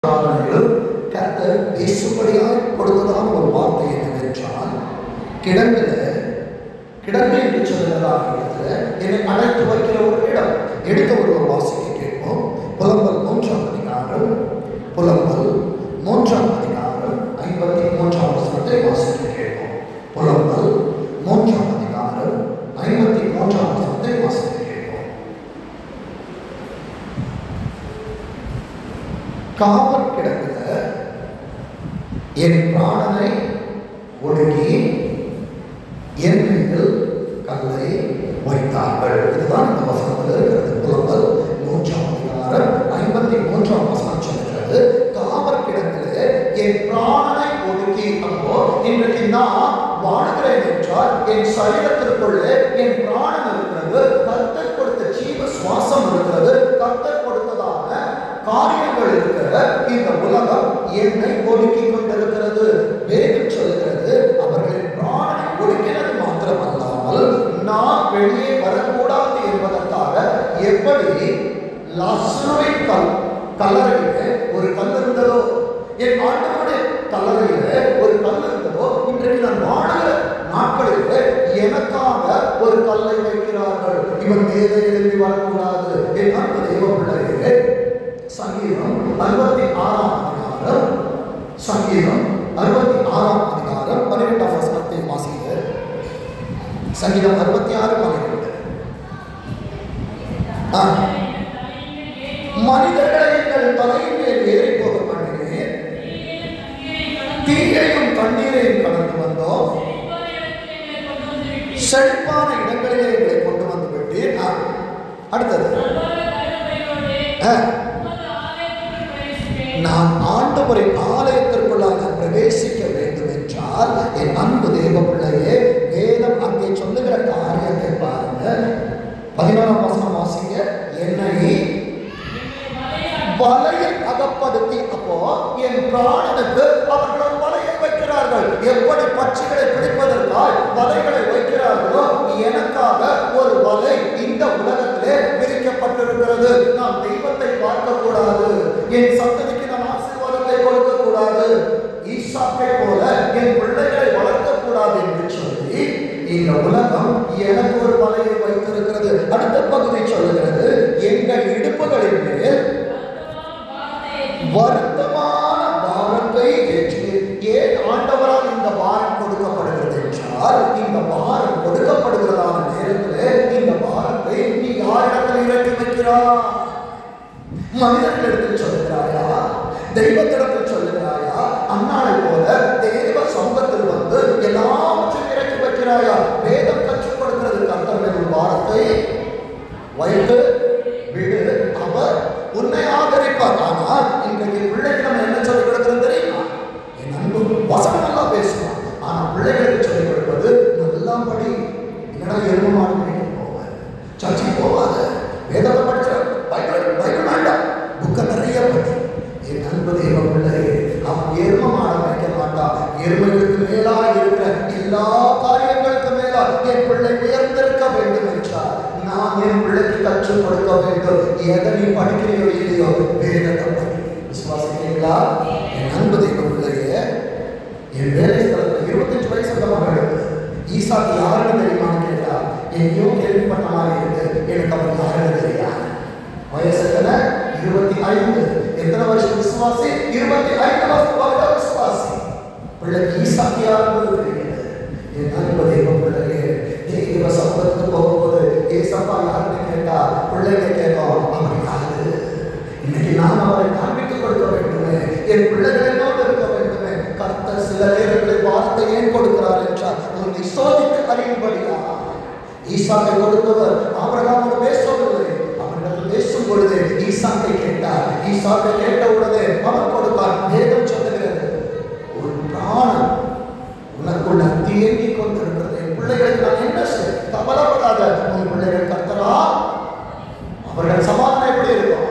காலங்களிலும் கர்த்தர் பேசும்படியாய் கொடுத்ததான ஒரு வார்த்தை என்னவென்றால் கிடங்குல கிடங்கு என்று சொல்லுகிறதான இடத்துல என்னை அழைத்து வைக்கிற ஒரு இடம் எடுத்த ஒரு ஒரு வாசிக்க கேட்போம் புலம்பல் மூன்றாம் அதிகாரம் புலம்பல் மூன்றாம் அதிகாரம் ஐம்பத்தி மூன்றாம் வசனத்தை வாசிக்க கேட்போம் புலம்பல் மூன்றாம் அதிகாரம் ஐம்பத்தி மூன்றாம் வசனத்தை வாசிக்க கேட்போம் காவல் கிடக்குல என் பிராணனை ஒடுக்கி என் மீது கல்லை வைத்தார்கள் இதுதான் இந்த வசனத்தில் இருக்கிறது புலம்பல் மூன்றாம் அதிகாரம் ஐம்பத்தி மூன்றாம் வசனம் சொல்கிறது காவல் கிடக்குல என் பிராணனை ஒடுக்கி அப்போ இன்றைக்கு நான் வாழுகிறேன் என்றால் என் சரீரத்திற்குள்ளே என் பிராணன் இருக்கிறது கர்த்தர் கொடுத்த ஜீவ சுவாசம் இருக்கிறது கர்த்தர் கொடுத்ததான காரியங்கள் இருக்கிற இந்த உலகம் என்னை ஒடுக்கி கொண்டிருக்கிறது வேதம் சொல்லுகிறது அவர்களின் பிராணனை ஒடுக்கினது மாத்திரமல்லாமல் நான் வெளியே வரக்கூடாது என்பதற்காக எப்படி லாசுருவின் கல் கல்லறையில ஒரு கல் இருந்ததோ என் ஆண்டவருடைய கல்லறையில ஒரு கல் இருந்ததோ இன்றைக்கு நான் வாழுகிற நாட்களில் எனக்காக ஒரு கல்லை வைக்கிறார்கள் இவன் மேலே எழுதி வரக்கூடாது என் அன்பு தெய்வ பிள்ளைகளே சங்கீதம் அறுபத்தி ஆறாம் அதிகாரம் சங்கீதம் அறுபத்தி ஆறாம் அதிகாரம் பன்னிரெண்டாம் வசனத்தை வாசிக்க சங்கீதம் அறுபத்தி ஆறு பன்னிரெண்டு ஆ. மனிதர்களை எங்கள் தலையின் மேல் ஏறி போக பண்ணினேன் தீயையும் தண்ணீரையும் கடந்து வந்தோம் செழிப்பான இடங்களிலே எங்களை கொண்டு வந்து விட்டீர் ஆ. அடுத்தது ஆ. நான் ஆண்டவரின் ஆலயத்திற்குள்ளாக பிரவேசிக்க வேண்டும் என்றால் என் அன்பு தேவ பிள்ளையே வேதம் அங்கே சொல்லுகிற காரியத்தை பாருங்க பதினோராம் வசனம் வாசிங்க என்னை வலையில் அகப்படுத்தி அப்போ என் பிராணனுக்கு அவர்கள் வலையை வைக்கிறார்கள் எப்படி பட்சிகளை பிடிப்பதற்காய் வலைகளை வைக்கிறார்களோ எனக்காக ஒரு வலை இந்த உலகத்திலே விரிக்கப்பட்டிருக்கிறது நான் தெய்வத்தை பார்க்க கூடாது என் சந்ததிக்கு நான் ஆசீர்வாதத்தை கொடுக்க கூடாது ஈசாக்கை போல என் பிள்ளைகளை வளர்க்க கூடாது என்று சொல்லி இந்த உலகம் எனக்கு ஒரு வலையை வைத்திருக்கிறது அடுத்த பகுதி சொல்லுகிறது எங்கள் இடுப்புகளின் மேல் வருத்தமான பாரத்தை ஏற்று ஏன் ஆண்டவரால் இந்த பாரம் கொடுக்கப்படுகிறது என்றால் இந்த பாரம் கொடுக்கப்படுகிறதான நேரத்தில் இந்த பாரத்தை நீ யாரிடத்தில் இறக்கி வைக்கிறாய் மனிதர்களிடத்தில் சொல்லுகிறாயா தெய்வத்திடத்தில் சொல்லுகிறாயா அன்னாளை போல தேவ சமூகத்தில் வந்து எல்லாவற்றையும் இறக்கி வைக்கிறாயா வேதம் கற்றுக் கொடுக்கிறது கர்த்தர்களின் பாரத்தை வைத்து விடு அவர் உன்னை ஆதரிப்பார் ஆனால் இன்றைக்கு பிள்ளைக்கு நம்ம என்ன சொல்லிக் கொடுக்கிறோம் தெரியுமா என் அன்பு வசனம் நல்லா பேசுவான் ஆனா பிள்ளைகளுக்கு சொல்லிக் கொடுப்பது நல்லா படி இல்லைன்னா எரும மாடு மேய்க்க போவார் சர்ச்சைக்கு போவாத வேதத்தை படிச்ச பைபிள் பைபிள் வேண்டாம் புக்கை நிறைய படி என் அன்பு தெய்வ பிள்ளையே அவன் எரும மாடை வைக்க மாட்டான் எருமைகளுக்கு மேலா இருக்கிற எல்லா காரியங்களுக்கு மேலா என் பிள்ளை உயர்ந்திருக்க வேண்டும் என்றார் நான் என் பிள்ளைக்கு கற்றுக் கொடுக்க வேண்டும் எதை நீ படிக்கிறியோ இல்லையோ வேதத்தை படி விசுவாசிக்கிறீங்களா என் அன்பு தெய்வ பிள்ளையே என் வேலை ஸ்தலத்தில் இருபத்தஞ்சு வயசு அந்த மகளுக்கு ஈசாக்கு யாருன்னு தெரியுமான்னு கேட்டா எங்கேயோ கேள்விப்பட்ட மாதிரி இருக்கு எனக்கு அவர் யாருன்னு தெரியாது வயசு எத்தனை இருபத்தி ஐந்து எத்தனை வருஷம் விசுவாசி இருபத்தி ஐந்து வருஷம் வருட விசுவாசி பிள்ளைக்கு ஈசாக்கு யாருன்னு தெரியாது என் அன்பு தெய்வ பிள்ளையே தெய்வ சம்பத்துக்கு போகும்போது ஏசப்பா யாருன்னு கேட்டா பிள்ளைங்க கேட்கும் அவர் யாரு இன்னைக்கு நாம் அவரை காண்பித்துக் கொடுக்க வேண்டுமே என் பிள்ளைகளோடு இருக்க வேண்டுமே கர்த்தர் சில நேரங்களில் வார்த்தை ஏன் கொடுக்கிறார் என்றால் உன்னை சோதித்து அறியும்படியா ஈசாக்கை கொடுத்தவர் ஆபிரகாமோடு பேசவில்லை அவரிடத்தில் பேசும் பொழுது ஈசாக்கை கேட்டார் ஈசாக்கை கேட்ட உடனே அவர் கொடுத்தார் வேதம் சொல்லுகிறது ஒரு பிராணம் உனக்குள்ள தேங்கி கொண்டிருக்கிறது என் பிள்ளைகளுக்கு நான் என்ன செய்ய கவலைப்படாத உன் பிள்ளைகள் கர்த்தரா அவர்கள் சமாதானம் எப்படி இருக்கும்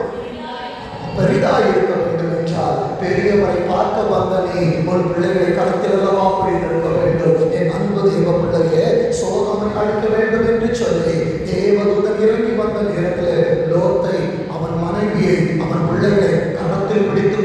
பெரிதாய் இருக்க வேண்டும் என்றால் பெரியவரை பார்க்க வந்த நீ உன் பிள்ளைகளை கருத்தில் அல்லவா அப்படி இருக்க வேண்டும் என் அன்பு தெய்வ பிள்ளையே சோதனை அழிக்க வேண்டும் என்று சொல்லி தேவதூதன் இறங்கி வந்த நேரத்தில் லோத்தை அவன் மனைவியை அவன் பிள்ளைகளை கரத்தில் பிடித்துக் கொண்டு வந்தான்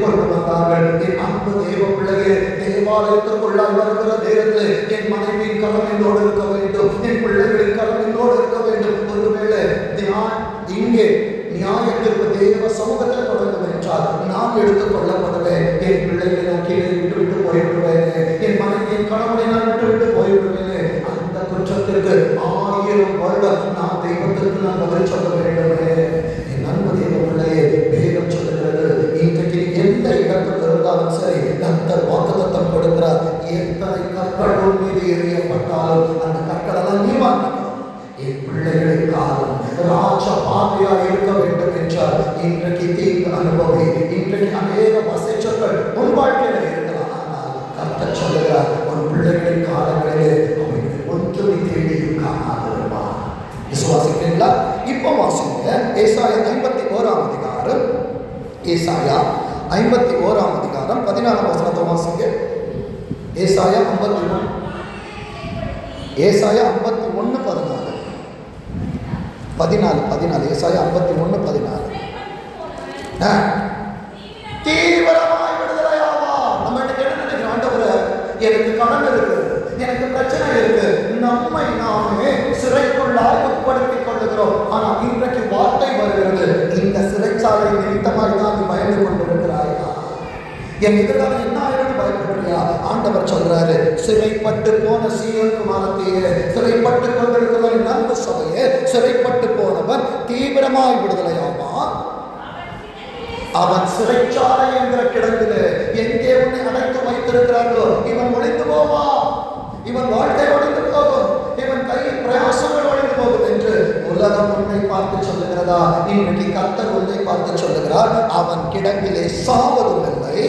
கொண்டிருக்கிறார்கள் என் அன்பு தேவ பிள்ளையே தேவாலயத்திற்குள்ளாய் வருகிற நேரத்தில் என் மனைவியின் கரம் என்னோடு இருக்க வேண்டும் என் பிள்ளைகளின் கரம் என்னோடு இருக்க வேண்டும் ஒருவேளை தியா- இங்கே நியாயத்திற்கு தேவ சமூகத்தில் தொடங்கும் என்றால் நான் எடுத்துக் கொள்ளப்படுவேன் என் பிள்ளைகளை நான் கீழே விட்டு விட்டு போய்விடுவேன் என் மனைவியின் கணவனை நான் விட்டு விட்டு போய்விடுவேன் அந்த குற்றத்திற்கு ஆயிரம் வருடம் நான் தெய்வத்திற்கு நான் பதில் சொல்ல வேண்டுமே என் அன்பு தெய்வ பிள்ளையே வேதம் சொல்லுகிறது இன்றைக்கு எந்த இடத்தில் இருந்தாலும் சரி கர்த்தர் வாக்குத்தத்தம் கொடுக்கிறார் எத்தனை கற்கள் உன் மீது எறியப்பட்டாலும் அந்த கற்களெல்லாம் நீ வாங்கிக்கோ என் பிள்ளைகளின் காலம் ராஜ பாதையா இருக்க வேண்டும் என்றால் இன்றைக்கு தீங்கு அனுபவி இன்றைக்கு அநேக வசைச்சொற்கள் உன் வாழ்க்கையில இருக்கலாம் ஆனால் கர்த்தர் சொல்லுகிறார் உன் பிள்ளைகளின் காலங்களிலே அவைகளை ஒன்றுமை தேடியும் காணாதிருப்பான் விசுவாசிக்கிறீங்களா இப்போ வாசிங்க ஏசாயா ஐம்பத்தி ஓராம் அதிகாரம் ஏசாயா ஐம்பத்தி ஓராம் அதிகாரம் பதினாலாம் வசனத்தை வாசிங்க ஏசாயா ஐம்பத்தி ஒன்று ஏசாயா ஐம்பத்தி ஒன்று பதினாலு பதினாலு பதினாலு ஏசாயா ஐம்பத்தி ஒன்று பதினாலு ஆ. தீவிரமாய் விடுதலையாவா நம்ம இன்னைக்கு என்ன நினைக்கிறோம் ஆண்டவரே எனக்கு கடன் இருக்கு எனக்கு பிரச்சனை இருக்கு நம்மை நாமே சிறைக்குள்ளாய் உட்படுத்திக் கொள்ளுகிறோம் ஆனா இன்றைக்கு வார்த்தை வருகிறது இந்த சிறைச்சாலை நிமித்தமாய் தான் நீ பயந்து கொண்டிருக்கிறாயா என் எதிர்காலம் என்ன ஆயிரம் பயப்படுறியா ஆண்டவர் சொல்றாரு சிறைப்பட்டு போன சீயோன் குமாரத்தையே சிறைப்பட்டு கொண்டிருக்கிற என் அன்பு சபையே சிறைப்பட்டு போனவன் தீவிரமாய் விடுதலையாவான் அவன் சிறைச்சாலை என்கிற கிடங்கிலே எங்கே உன்னை அடைத்து வைத்திருக்கிறார்களோ இவன் ஒளிந்து போவா இவன் வாழ்க்கை ஒளிந்து போகும் இவன் கையின் பிரயாசங்கள் ஒளிந்து போகும் என்று உலகம் உன்னை பார்த்து சொல்லுகிறதா இன்றைக்கு கர்த்தர் உன்னை பார்த்து சொல்லுகிறார் அவன் கிடங்கிலே சாவதும் இல்லை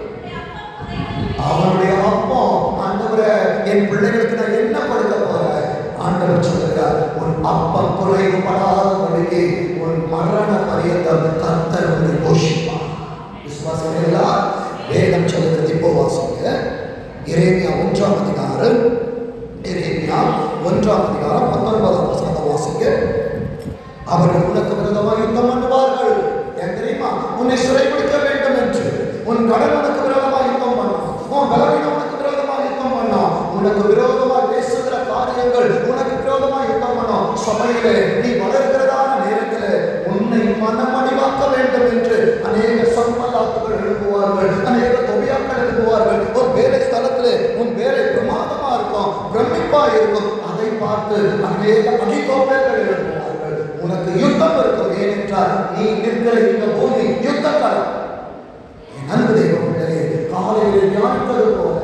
அவனுடைய அப்பா ஆண்டவரே என் பிள்ளைகளுக்கு நான் என்ன கொடுக்க போறேன் ஆண்டவர் சொல்லுகிறார் உன் அப்பம் குறைவுபடாதபடிக்கு உன் மரண பரியந்தம் கர்த்தர் உன்னை போஷிப்பார் விசுவாசங்களா வேதம் சொல்லுகிறது இப்போ வாசிங்க எரேமியா ஒன்றாம் அதிகாரம் எரேமியா ஒன்றாம் அதிகாரம் பத்தொன்பதாம் வசனத்தை வாசிங்க அவர்கள் உனக்கு விரோதமாக யுத்தம் பண்ணுவார்கள் ஏன் தெரியுமா உன்னை சிறைப்பிடிக்க வேண்டும் என்று உன் கடன் உனக்கு விரோதமாக யுத்தம் பண்ணான் உன் பலவீனம் உனக்கு விரோதமாக யுத்தம் பண்ணான் உனக்கு விரோதமாக பேசுகிற காரியங்கள் உனக்கு விரோதமாக யுத்தம் பண்ணோம் சபையிலே நீ வளர்கிறதான நேரத்தில் உன்னை மனமடிவாக்க வேண்டும் என்று அநேக சம்பல்லாத்துகள் எழுப்புவார்கள் அநேக தொபியாக்கள் எழுப்புவார்கள் ஒரு வேலை ஸ்தலத்திலே உன் வேலை பிரமாதமா இருக்கும் பிரமிப்பா இருக்கும் அதை பார்த்து அநேக அடிக்கோப்பர்கள் எழுப்புவார்கள் உனக்கு யுத்தம் இருக்கும் ஏனென்றால் நீ நிற்கிற இந்த பூமி யுத்த களம் என் அன்பு தெய்வங்களே காலையில் தியானித்தது போல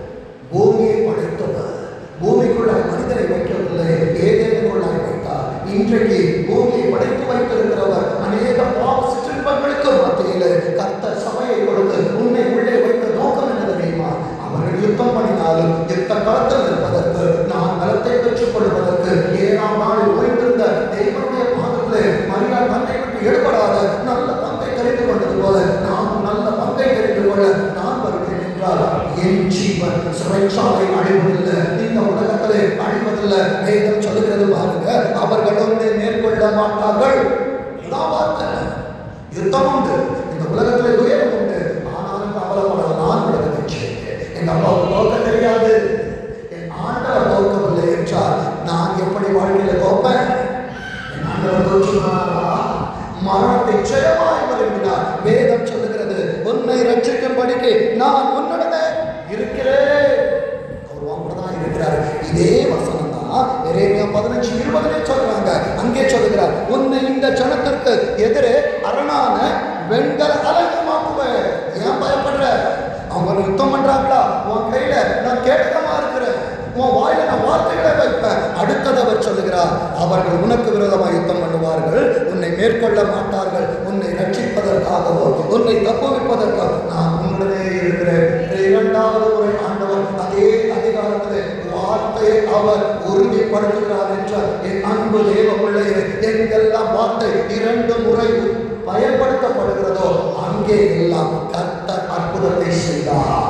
பூமியை படைத்தவர் பூமிக்குள்ளாய் மனிதனை வைக்கவில்லை ஏதேனுக்குள்ளாய் வைத்தார் இன்றைக்கு பூமியை படைத்து வைத்திருக்கிறவர் அநேக பாவ சிற்றின்பங்களுக்கு மத்தியில் கர்த்தர் சபையை கொடுத்து உன்னை உள்ளே வைத்த நோக்கம் என்ன தெரியுமா அவர்கள் யுத்தம் பண்ணினாலும் யுத்த களத்தில் இருப்பதற்கு நான் பலத்தை பெற்றுக் கொள்வதற்கு ஏழாம் நாளில் ஓய்ந்திருந்த தெய்வனுடைய பாதத்திலே மரியாள் தந்தை விட்டு எடுபடாத நல்ல பங்கை தெரிந்து கொண்டது போல நானும் நல்ல பங்கை தெரிந்து கொள்ள நான் வருகிறேன் என்றால் என் ஜீவன் சிறைச்சாலை அழிவதில்லை இந்த உலகத்திலே அழிவதில்லை வேதம் சொல்லுகிறது பாருங்க அவர்கள் ஒன்றை மேற்கொள்ள மாட்டார்கள் இதான் வார்த்தை யுத்தம் உண்டு இந்த உலகத்திலே துயரம் உண்டு ஆனாலும் கவலைப்படாத நான் உலகத்தை செய்கிறேன் எங்க அப்பாவுக்கு தோக்க தெரியாது என் ஆண்டவர் தோக்கவில்லை என்றால் நான் எப்படி வாழ்க்கையில தோப்பேன் என் ஆண்டவர் தோற்றுமாறா மரணத்தை ஜெயமாய் விரும்பினார் வேதம் சொல்லுகிறது உன்னை ரட்சிக்கும்படிக்கு நான் உன்னுடனே இருக்கிறேன் அவர் வாங்கதான் இருக்கிறார் இதே வசனம் தான் எரேமியா பதினஞ்சு இருபதுலே சொல்றாங்க அங்கே சொல்லுகிறார் உன்னை இந்த ஜனத்திற்கு எதிரே அரணான வெண்கல அலங்கமாக்குவேன் ஏன் பயப்படுற அவங்க யுத்தம் பண்றாங்களா உன் கையில நான் கேட்கமா இருக்கிறேன் உன் வாயில நான் வார்த்தைகளை வைப்பேன் அடுத்தது அவர் சொல்லுகிறார் அவர்கள் உனக்கு விரோதமாக யுத்தம் பண்ணுவார்கள் உன்னை மேற்கொள்ள மாட்டார்கள் உன்னை ரட்சிப்பதற்காகவோ உன்னை தப்புவிப்பதற்காக நான் உன்னுடனே இருக்கிறேன் இரண்டாவது முறை ஆண்டவர் அதே அதிகாரத்திலே வார்த்தையை அவர் உறுதிப்படுத்துகிறார் என்றார் என் அன்பு தேவ பிள்ளையே எங்கெல்லாம் வார்த்தை இரண்டு முறை பயன்படுத்தப்படுகிறதோ அங்கே எல்லாம் கர்த்தர் அற்புதத்தை செய்தார்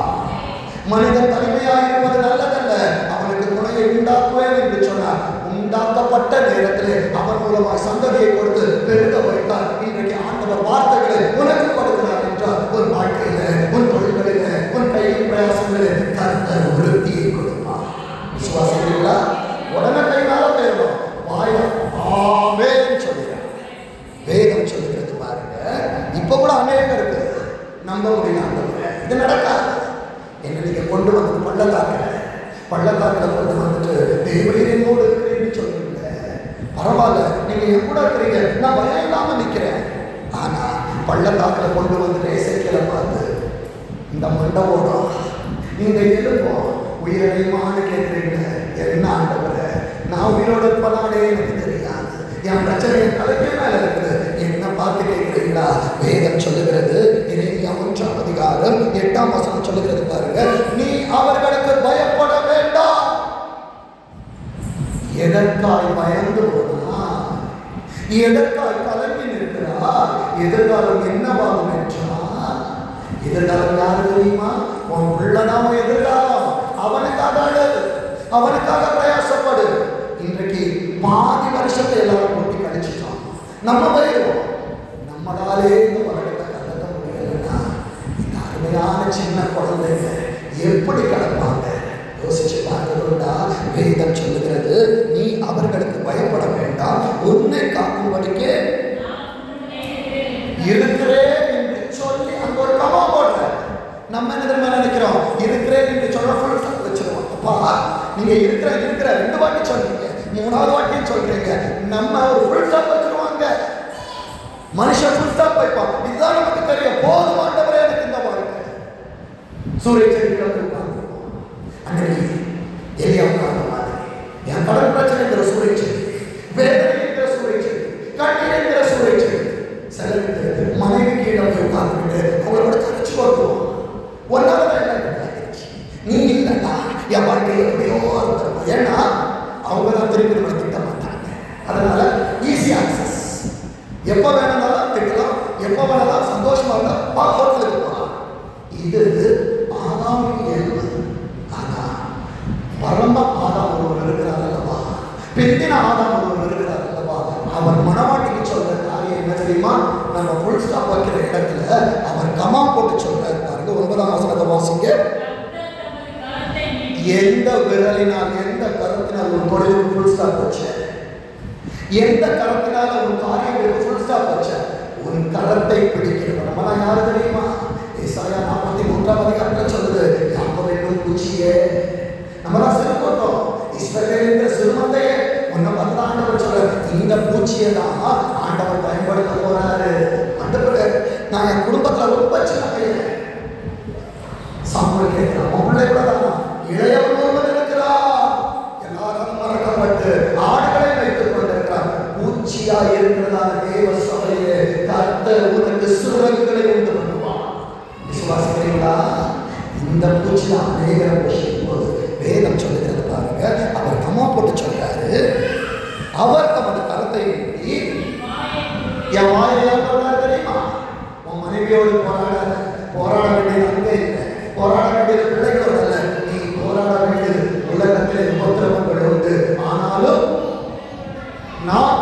மனிதன் தனிமையாக இருப்பது நல்லதல்ல அவனுக்கு துணையை உண்டாக்குவேன் என்று சொன்னார் உண்டாக்கப்பட்ட நேரத்திலே அவன் மூலமாக சந்ததியை கொடுத்து பெருக வைத்தார் இன்றைக்கு ஆண்டவர் வார்த்தைகளை உனக்கு கொடுக்கிறார் என்றால் உன் வாழ்க்கையில உன் நம்ப முடியல ஆண்டவரே. இது நடக்காது என்ன நீங்க கொண்டு வந்து பள்ளத்தாக்குல பள்ளத்தாக்குல கொண்டு வந்துட்டு தேவரீர் என்னோடு இருக்கிறேன்னு சொல்றீங்க பரவாயில்ல நீங்க என் கூட இருக்கிறீங்க நான் பயம் இல்லாம நிக்கிறேன் ஆனா பள்ளத்தாக்குல கொண்டு வந்துட்டு இசைக்கல பார்த்து இந்த மண்டபம் இந்த எலும்பும் உயிரிழமான்னு கேட்குறீங்க என்ன ஆண்டவரே நான் உயிரோடு இருப்பதானே எனக்கு தெரியாது என் பிரச்சனை என் தலைக்கு மேல இருக்குது என்ன பார்த்து கேட்கிறீங்களா வேதம் சொல்லுகிறது இறைமையா ஒன்றாம் அதிகாரம் எட்டாம் வசனம் சொல்லுகிறது பாருங்க நீ அவர்களுக்கு பயப்பட வேண்டாம் எதற்காய் பயந்து போனா எதற்காய் கலங்கி நிற்கிறா எதிர்காலம் என்னவாகும் என்றா எதிர்காலம் யாரு தெரியுமா உன் பிள்ளைதான் உன் எதிர்காலம் அவனுக்காக அழகு அவனுக்காக பிரயாசப்படு இன்றைக்கு பாதி வருஷத்தை எல்லாரும் கொட்டி கழிச்சிட்டோம் நம்ம போயிடுவோம் நம்மளாலே இந்த உலகத்தை கலக்க முடியலன்னா இந்த அருமையான சின்ன குழந்தைங்க எப்படி கிடப்பாங்க யோசிச்சு பார்த்ததுண்டா வேதம் சொல்லுகிறது நீ அவர்களுக்கு பயப்பட வேண்டாம் உன்னை காக்கும்படிக்கு இருக்கிறேன் என்று சொல்லி அங்க ஒரு கமா போடுற நம்ம என்ன தெரியுமா நினைக்கிறோம் இருக்கிறேன் என்று சொல்ற ஃபுல் ஸ்டாப் வச்சிருவோம் அப்பா நீங்க இருக்கிற இருக்கிற ரெண்டு வாட்டி சொல்றீங்க மூணாவது வாட்டியும் சொல்றீங்க நம்ம ஒரு ஃபுல் ஸ்டாப் வச்சிருவாங்க மனுஷன் ஃபுல் ஸ்டாப் வைப்பான் இதுதான் நமக்கு தெரியும் போதும் ஆண்டவரே எனக்கு இந்த வாழ்க்கை சூரிய செடிகளை போய் பார்த்துருவோம் அன்னைக்கு எலியா உட்கார்ந்த மாதிரி என் கடன் பிரச்சனைங்கிற சூரிய செடி வேதனை என்கிற சூரிய செடி கண்ணீர் என்கிற சூரிய செடி சிலருக்கு மனைவி கீழே போய் உட்கார்ந்துட்டு அவங்களோட கரைச்சு வருவோம் ஒன்னால தான் எல்லாம் கிடையாச்சு நீ இல்லைன்னா என் வாழ்க்கை எப்படியோ இருந்திருக்கும் ஏன்னா அவங்க தான் திருப்பி நம்மளை திட்ட மாட்டாங்க அதனால ஈஸி ஆக்சஸ் எப்போ வேணும்னாலும் திட்டலாம் எப்போ வேணாலும் சந்தோஷமா இருந்தா வா ஹோட்டலுக்கு போகலாம் இது ஆதாமின் இயல்பு ஆனா பரம ஆதாம் ஒருவர் இருக்கிறார் அல்லவா பிந்தின ஆதாம் ஒருவர் இருக்கிறார் அல்லவா அவர் மனவாட்டிக்கு சொல்ற காரியம் என்ன தெரியுமா நம்ம ஃபுல் ஸ்டாப் வைக்கிற இடத்துல அவர் கமா போட்டு சொல்றாரு பாருங்க ஒன்பதாம் வசனத்தை வாசிங்க எந்த விரலினால் எந்த கருத்தினால் ஒரு தொழிலுக்கு ஃபுல் ஸ்டாப் வச்ச எந்த கரத்தினால ஒரு காரியங்களுக்கு ஃபுல் ஸ்டாப் வச்ச உன் கரத்தை பிடிக்கிறவன் நம்மளாம் யாரு தெரியுமா ஏசாயா நாற்பத்தி மூன்றாம் அதிகாரத்தில் சொல்லுது யாப்ப வேண்டும் பூச்சியே நம்மளாம் சிறுபட்டோம் இஸ்ரவேலுங்கிற சிறுமந்தையே உன்னை பார்த்து தான் ஆண்டவர் சொல்ற இந்த பூச்சியை தான் ஆண்டவர் பயன்படுத்த போறாரு ஆண்டவர் நான் என் குடும்பத்துல ரொம்ப சின்ன பையன் சாமுவேல் கேட்கிறான் உன் பிள்ளை கூட தானா இளையவன் ஒருவன் இருக்கிறார் எல்லாரும் மறக்கப்பட்டு ஆடுகளை வைத்துக் கொண்டிருக்கிறார் பூச்சியா இருக்கிறதான தேவ சபையிலே கர்த்தர் உனக்கு சுரங்களை உண்டு பண்ணுவான் விசுவாசிக்கிறீங்களா இந்த பூச்சி தான் அநேகரை போஷிக்கும் போது வேதம் சொல்லுகிறது பாருங்க அவர் கம்மா போட்டு சொல்றாரு அவர் தமது கரத்தை நீட்டி என் வாயை ஏன் சொல்றாரு தெரியுமா உன் மனைவியோடு போராடாத போராட வேண்டியது அங்கே இல்லை போராட வேண்டியது பிள்ளைகளோட அல்ல நீ போராட வேண்டியது உலகத்தில் உபத்திரவங்கள் உண்டு ஆனாலும் நான்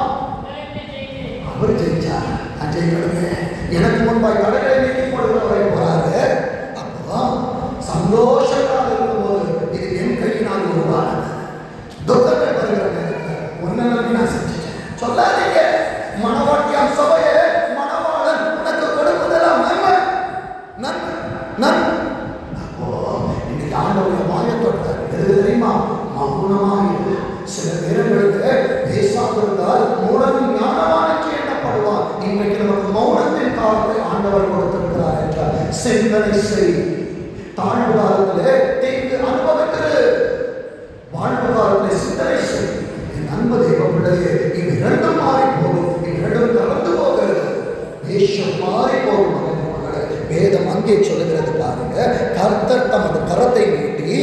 அவர் ஜெயிச்சார் நான் ஜெயிக்கணுமே எனக்கு முன்பாய் தடைகளை நீக்கி போடுகிறவரை போறாரு அப்போ சந்தோஷமாக இருக்கும்போது இது என் கையினால் உருவானது துக்கங்கள் வருகிற நேரத்தில் ஒன்ன நம்பி நான் செஞ்சுட்டேன் சொல்லாதீங்க மனவாட்டியாம் சபையே மணவாளன் உனக்கு கொடுப்பதெல்லாம் நன்மை நன்மை நன்மை அப்போ இன்னைக்கு ஆண்டவருடைய வாயத்தோட எது தெரியுமா மௌனமாக இரு சில நேரங்களுக்கு பேசாமல் இருந்தால் மூடன் ஞானமானக்கு எண்ணப்படுவார் இன்றைக்கு நமக்கு மௌனத்தின் காலத்தை ஆண்டவர் கொடுத்திருக்கிறார் என்றார் சிந்தனை செய் தாழ்வு காலத்திலே தீங்கு அனுபவிக்கிறது வாழ்வு காலத்திலே சிந்தனை செய் என் அன்பு தெய்வ பிள்ளையே இது இரண்டும் மாறி போகும் இது இரண்டும் கலந்து போகிறது வேஷம் மாறி போகும் மகனே, மகளே. வேதம் அங்கே சொல்லுகிறது பாருங்க கர்த்தர் தமது கரத்தை நீட்டி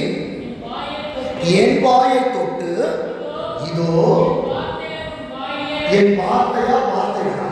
என் வாயை தொட்டு இதோ என் வார்த்தையா வார்த்தைகளா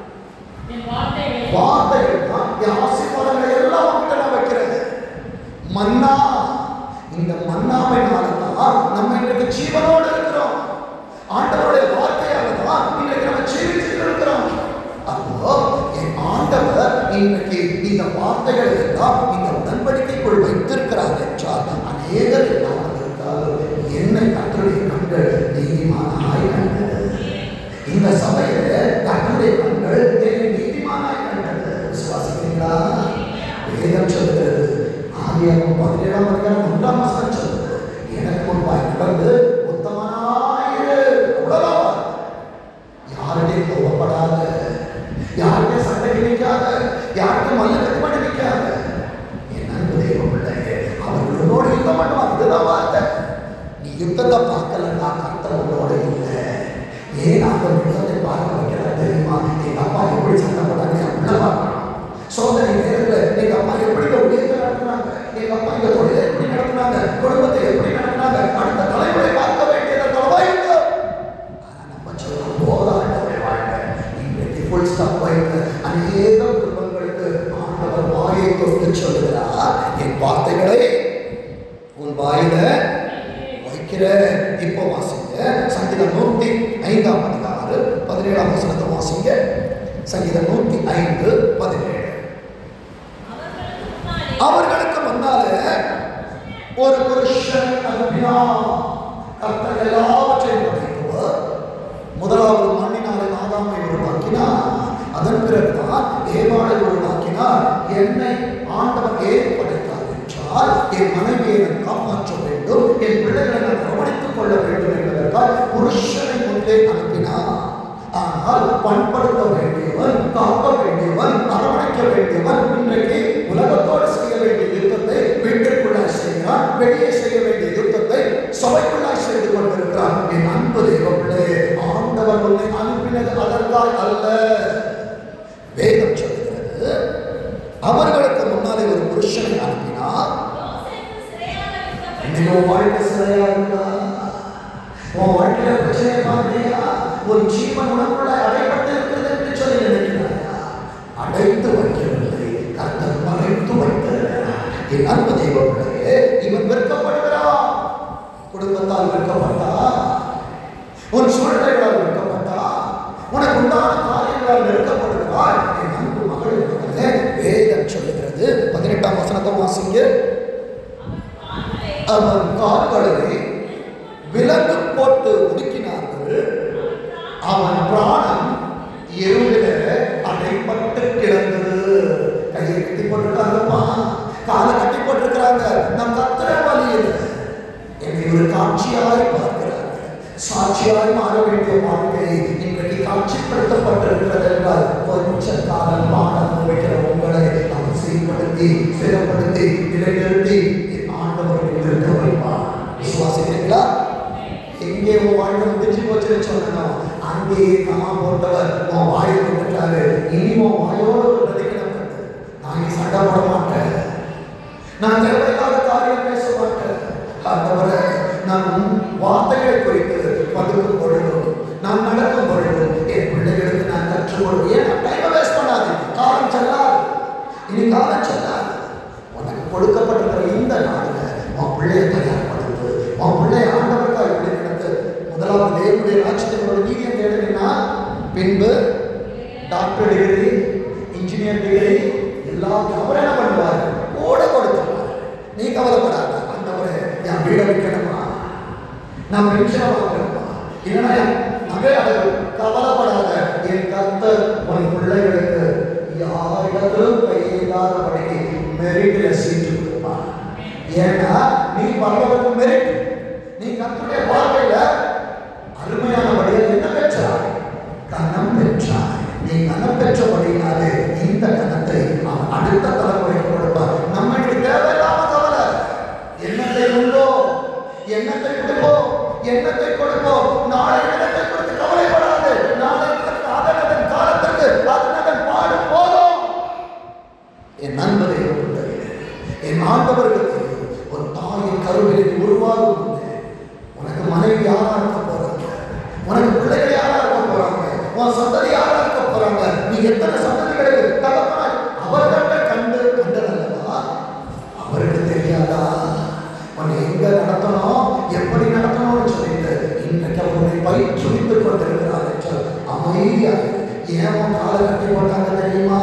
வார்த்தைகள் தான் என் ஆசீர்வாதங்களை எல்லாம் உங்ககிட்ட நான் வைக்கிறேன் மன்னா இந்த மன்னாவினால தான் நம்ம இன்றைக்கு ஜீவனோடு இருக்கிறோம் ஆண்டவருடைய வார்த்தையால தான் இன்றைக்கு நம்ம ஜீவிச்சுட்டு இருக்கிறோம் அப்போ என் ஆண்டவர் இன்னைக்கு இந்த வார்த்தைகளை எல்லாம் இந்த உடன்படிக்கைக்குள் வைத்திருக்கிறார் என்றால் அநேகர் இல்லாமல் இருந்தாலும் என்னை கத்தருடைய கண்கள் நீதிமானாய் கண்டது இந்த சபையில கத்தருடைய கண்கள் என்னை நீதிமானாய் கண்டது விசுவாசிக்கிறீங்களா வேதம் சொல்லுகிறது ஆதியாகமம் பதினேழாம் அதிகாரம் ஒன்றாம் வசனம் சொல்லுது எனக்கு முன்பாய் நடந்து உத்தமனாயிரு அவ்வளவுதான் யாருடையும் கோவப்படாத யாருடைய சண்டைக்கு நிற்காத யாருடைய மல்லத்துக்கு மட்டும் நிற்காத என் அன்பு தெய்வ பிள்ளையே அவர்களோடு யுத்தம் பண்ணுவான் இதுதான் வார்த்தை நீ யுத்தத்தை பார்க்கலன்னா கர்த்தர் உன்னோட இல்லை ஏன் அவர் யுத்தத்தை பார்க்க வைக்கிறார் தெரியுமா எங்க அப்பா எப்படி சண்டை போட்டாங்க நீ உள்ள பார்க்கணும் சோதனை நேரத்தில் எங்க அப்பா எப்படி இந்த ஊழியத்தை நடத்துனாங்க எங்க அப்பா இந்த தொழிலை எப்படி நடத்துனாங்க குடும்பத்தை எப்படி நடத்துனாங்க அடுத்த தலைமுறை பார்க்க வேண்டியது தலைவாயுங்கள் ஆனா நம்ம சொல்றோம் போதாண்டவே வாழ்க்கை இன்றைக்கு ஃபுல் ஸ்டாப் வைத்து அநேக குடும்பங்களுக்கு ஆண்டவர் வாயை தொட்டு சொல்லுகிறார் என் வார்த்தைகளை உன் வாயில வைக்கிற இப்போ வாசிங்க சங்கீதம் நூத்தி ஐந்தாம் அதிகாறு பதினேழாம் வசனத்தை வாசிங்க சங்கீதம் நூத்தி ஐந்து பதினேழு அவர்களுக்கு முன்னாலே ஒரு புருஷன் அனுப்பினார் கர்த்தர் எல்லாவற்றையும் படைத்தவர் முதலாவது மண்ணினாலே ஆதாமை உருவாக்கினார் அதன் பிறகுதான் ஏவாளை உருவாக்கினார் என்னை ஆண்டவர் ஏன் படைத்தார் என்றால் என் மனைவியை நான் காப்பாற்ற வேண்டும் என் பிள்ளைகளை நான் கவனித்துக் கொள்ள வேண்டும் என்பதற்காக புருஷனை முன்பே அனுப்பினார் ஆனால் பண்படுத்த வேண்டியவன் காக்க வேண்டியவன் அரவணைக்க வேண்டியவன் இன்றைக்கு உலகத்தோடு செய்ய வேண்டிய யுத்தத்தை வீட்டிற்குள்ளாய் செய்கிறான் வெளியே செய்ய வேண்டிய யுத்தத்தை சபைக்குள்ளாய் செய்து கொண்டிருக்கிறான் என் அன்பு தெய்வ பிள்ளையே ஆண்டவர் உன்னை அனுப்பினது அதற்காய் அல்ல வேதம் சொல்கிறது அவர்களுக்கு முன்னாலே ஒரு புருஷனை அனுப்பினார் இன்னைக்கு உன் வாழ்க்கை சிறையா இருக்கா உன் வாழ்க்கையில பிரச்சனை பார்க்கலையா ஒரு ஜீவன் உனக்குள்ள அடைப்பட்டு இருக்கிறது என்று சொல்லி நினைக்கிறாயா அடைத்து வைக்கவில்லை கர்த்தர் மறைத்து வைத்திருக்கிறார் என் அன்பு தெய்வ பிள்ளையே இவன் வெட்கப்படுகிறான் குடும்பத்தால் வெட்கப்பட்டா உன் சூழ்நிலைகளால் வெட்கப்பட்டா உனக்கு உண்டான காரியங்களால் வெட்கப்படுகிறாய் என் அன்பு மகள் மகளே வேதம் சொல்லுகிறது பதினெட்டாம் வசனத்தை வாசிங்க அவன் கால்களை விலங்கு போட்டு ஒடுக்கினார்கள் அவன் பிராணம் எருவில அடைப்பட்டு கிடந்தது கையை கட்டி போட்டிருக்காங்கப்பா காலை கட்டி போட்டிருக்கிறாங்க நம் கத்திர வழியில் என்னை ஒரு காட்சியாய் பார்க்கிறாங்க சாட்சியாய் மாற வேண்டிய வாழ்க்கை இன்றைக்கு காட்சிப்படுத்தப்பட்டிருக்கிறது என்றால் கொஞ்ச காலம் பாடம் வைக்கிற உங்களை அவர் சீர்படுத்தி சிறப்படுத்தி நிலைநிறுத்தி என் ஆண்டவர்கள் இருக்க வைப்பார் விசுவாசிக்கிறீங்களா எங்கே உன் வாழ்க்கை முடிஞ்சு போச்சுன்னு சொல்லணும் அங்கேயே கமா போட்டவர் உன் வாயை கொண்டுட்டாரு இனி உன் வாயோடு ஒரு பிரதிகரணம் பண்ணு. நான் இனி சண்டை போட மாட்டேன் நான் தேவையில்லாத காரியம் பேச மாட்டேன் ஆண்டவரே நான் உன் வார்த்தைகளை குறித்து பகிர்ந்து பொழுதும் நான் நடக்கும் பொழுதும் என் பிள்ளைகளுக்கு நான் கற்றுக் கொடுக்கும் ஏன் டைமை வேஸ்ட் பண்ணாது காலம் செல்லாது இனி காலம் செல்லாது உனக்கு கொடுக்கப்பட்டிருக்கிற இந்த நாளில் உன் பிள்ளையை தயார்படுத்து உன் பிள்ளையை ஆண்டவருக்காக இப்படி நடத்து முதலாவது தேவனுடைய ராட்சியத்தோட நீதியம் தேடுனீங்கன்னா பின்பு டாக்டர் டிகிரி இன்ஜினியர் டிகிரி எல்லாத்தையும் அவர் என்ன பண்ணுவார் கூட கொடுத்துருவார் நீ கவலைப்படாத ஆண்டவரே என் வீடை விற்கணுமா நான் பென்ஷன் வாங்கணுமா இல்லைன்னா என் நகை அடகு கவலைப்படாத என் கர்த்தர் உன் பிள்ளைகளுக்கு யாரிடத்திலும் கையில்லாதபடிக்கு மெரிட்டில் சீட்டு கொடுப்பான் ஏன்னா நீ பரவலுக்கு மெரிட் நீ கர்த்தருடைய பார்வையில அருமையான வழியில் என்ன பெற்றாய் கனம் பெற்றாய் நீ கனம் பெற்றபடியினாலே இந்த கனத்தை அவன் அடுத்த தலைமுறைக்கு கொடுப்பார் நம்மளுக்கு தேவையில்லாம கவலை எண்ணத்தை உண்டோ எண்ணத்தை கொடுப்போம் எண்ணத்தை கொடுப்போம் நாளை எண்ணத்தை கொடுத்து கவலைப்படாது நாளை அதனதன் காலத்திற்கு அதனதன் பாடும் போதும் என் நண்பரை என் ஆண்டவருக்கு தெரியும் ஒரு தாயின் கருவிலில் உருவாகும் முன்னே உனக்கு மனைவி யாரா இருக்க போறாங்க உனக்கு பிள்ளைகள் யாரா இருக்க போறாங்க உன் சந்ததி யாரா இருக்க போறாங்க நீ எத்தனை சந்ததிகளுக்கு தகப்பனாய் அவர்கள் கண்டு கண்டதல்லவா அவருக்கு தெரியாதா உன்னை எங்க நடத்தணும் எப்படி நடத்தணும்னு சொல்லிட்டு இன்றைக்கு அவர்களை பயிற்றுவித்துக் கொண்டிருக்கிறார் என்றால் அமைதியா இரு. ஏன் உன் காலை கட்டி போட்டாங்க தெரியுமா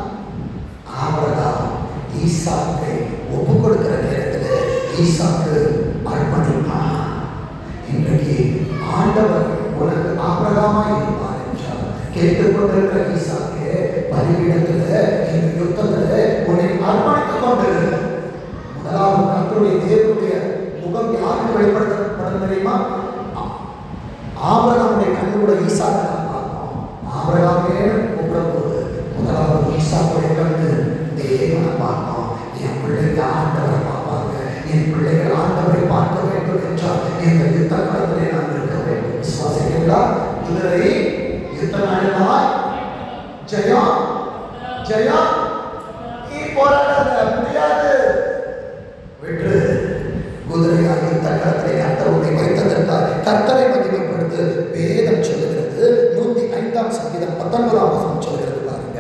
ஆபிரகாம் ஈசாக்கை ஒப்பு கொடுக்கிற நேரத்தில் ஈசாக்கு அர்ப்பணிப்பான் இன்றைக்கு ஆண்டவர் உனக்கு ஆபிரகாமாய் இருப்பார் என்றால் கேட்டுக்கொண்டிருக்கிற ஈசாக்கு பலிபீடத்தில் இந்த யுத்தத்தில் உன்னை அர்ப்பணித்துக் கொண்டு முதலாவது கர்த்தருடைய தேவனுடைய முகம் யாருக்கு வெளிப்படுத்தப்படும் தெரியுமா ஆபிரகாமுடைய கண்ணோட ஈசாக்கை நாம் பார்க்கிறோம் ஆபிரகாமே கூப்பிடும்போது முதலாவது ஈசாக்குடைய கண்ணு தேவனை பார்த்தோம் என் பிள்ளைங்க ஆண்டவரை பார்ப்பாங்க என் பிள்ளைகள் ஆண்டவரை பார்க்க வேண்டும் என்றால் இந்த யுத்த களத்திலே நாம் இருக்க வேண்டும் விசுவாசிக்கிறீங்களா குதிரை யுத்த நாளினால் ஜெயம் ஜெயம் நீ போராடாத முடியாது விட்டு குதிரையாக யுத்த களத்திலே கர்த்தர் உன்னை வைத்ததற்காக கர்த்தரை மகிமைப்படுத்து வேதம் சொல்லுகிறது நூத்தி ஐந்தாம் சங்கீதம் பத்தொன்பதாம் வசனம் சொல்லுகிறது பாருங்க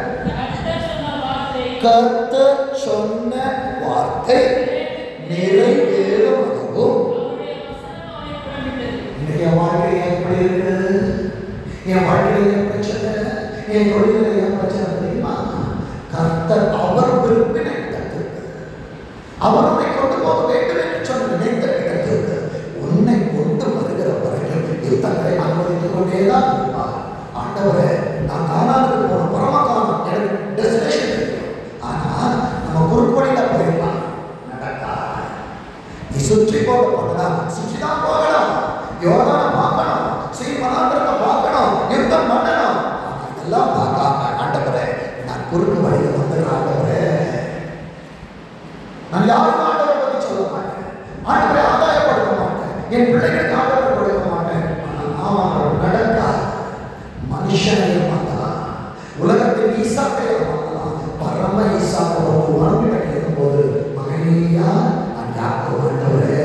கர்த்தர் சொன்ன வார்த்தை நிறைவேறும் அளவும் இன்னைக்கு என் வாழ்க்கை எப்படி இருக்கு என் வாழ்க்கையில் என் பிரச்சனை என் தொழிலில் என் பிரச்சனை தெரியுமா கர்த்தர் அவர் விரும்பின இடத்திற்கு அவர் உன்னை கொண்டு போக வேண்டும் என்று சொன்ன நினைத்த இடத்திற்கு உன்னை கொண்டு வருகிற வரைக்கும் யுத்தங்களை அனுமதித்துக் கொண்டேதான் இருப்பார் ஆண்டவரே நான் காணாதுக்கு போன பரம காணம் எனக்கு டெஸ்டினேஷன் தெரியும் ஆனா நம்ம குறுக்கோடியில போயிருக்கலாம் நடக்காது நீ சுற்றி போக போகலாம் சுற்றி தான் போகணும் யோகான பார்க்கணும் ஸ்ரீ மனாந்திரத்தை பார்க்கணும் யுத்தம் பண்ணணும் ஆனா இதெல்லாம் பார்க்காம ஆண்டவரே நான் குறுக்கு வழியில் வந்து ஆண்டவரே நான் யாருக்கும் ஆண்டவரை பற்றி சொல்ல மாட்டேன் ஆண்டவரை ஆதாயப்படுத்த மாட்டேன் என் பிள்ளைகளுக்கு ஆண்டவரை கொடுக்க மாட்டேன் ஆனால் ஆமாம் நடக்காது மனுஷனை மாற்றலாம் உலகத்தில் ஈசாக்கை மாற்றலாம் பரம ஈசாக்க ஒரு மரபினை கேட்கும்போது மகனியா நான் யாக்கோ ஆண்டவரே